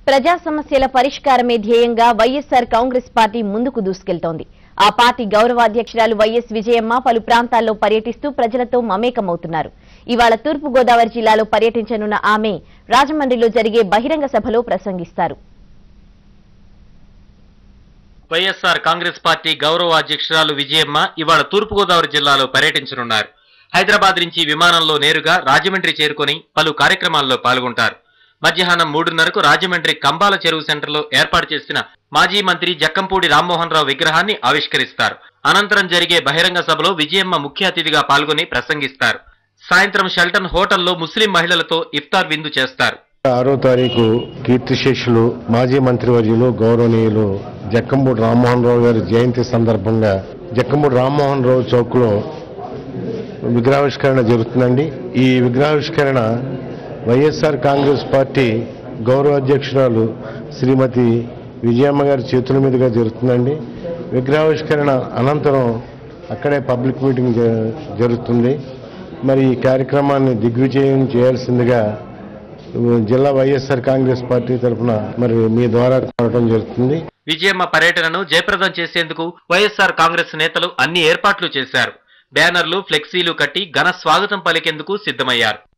ప్రజా సమస్యల పరిష్కారమే ధ్యేయంగా వైఎస్సార్ కాంగ్రెస్ పార్టీ ముందుకు దూసుకెళ్తోంది ఆ పార్టీ గౌరవాధ్యక్షురాలు వైఎస్ విజయమ్మ పలు ప్రాంతాల్లో పర్యటిస్తూ ప్రజలతో మమేకమవుతున్నారు ఇవాళ తూర్పు గోదావరి జిల్లాలో పర్యటించనున్న ఆమె రాజమండ్రిలో జరిగే బహిరంగ సభలో ప్రసంగిస్తారు వైఎస్ఆర్ కాంగ్రెస్ పార్టీ గౌరవ అధ్యక్షురాలు విజయమ్మ ఇవాళ తూర్పుగోదావరి జిల్లాలో పర్యటించనున్నారు హైదరాబాద్ నుంచి విమానంలో నేరుగా రాజమండ్రి చేరుకొని పలు కార్యక్రమాల్లో పాల్గొంటారు మధ్యాహ్నం మూడున్నరకు రాజమండ్రి కంబాల చెరువు సెంటర్లో ఏర్పాటు చేసిన మాజీ మంత్రి జక్కంపూడి రామ్మోహన్ రావు విగ్రహాన్ని ఆవిష్కరిస్తారు అనంతరం జరిగే బహిరంగ సభలో విజయమ్మ ముఖ్య అతిథిగా పాల్గొని ప్రసంగిస్తారు సాయంత్రం షెల్టన్ హోటల్లో ముస్లిం మహిళలతో ఇఫ్తార్ విందు చేస్తారు ఆరో తారీఖు కీర్తిశేషులు మాజీ మంత్రివర్యులు గౌరవనీయులు జక్కంపూడి రామ్మోహన్ రావు గారి జయంతి సందర్భంగా జక్కంపూడి రామ్మోహన్ రావు చౌక్లో విగ్రహావిష్కరణ జరుగుతుందండి ఈ విగ్రహావిష్కరణ వైఎస్ఆర్ కాంగ్రెస్ పార్టీ గౌరవ అధ్యక్షురాలు శ్రీమతి విజయమ్మ గారి చేతుల మీదుగా జరుగుతుందండి విగ్రహావిష్కరణ అనంతరం అక్కడే పబ్లిక్ మీటింగ్ జ- జరుగుతుంది మరి ఈ కార్యక్రమాన్ని దిగ్విజయం చేయాల్సిందిగా జిల్లా వైఎస్ఆర్ కాంగ్రెస్ పార్టీ తరఫున మరి మీ ద్వారా కోరటం జరుగుతుంది విజయమ్మ పర్యటనను జయప్రదం చేసేందుకు వైఎస్ఆర్ కాంగ్రెస్ నేతలు అన్ని ఏర్పాట్లు చేశారు బ్యానర్లు ఫ్లెక్సీలు కట్టి ఘన స్వాగతం పలికేందుకు సిద్ధమయ్యారు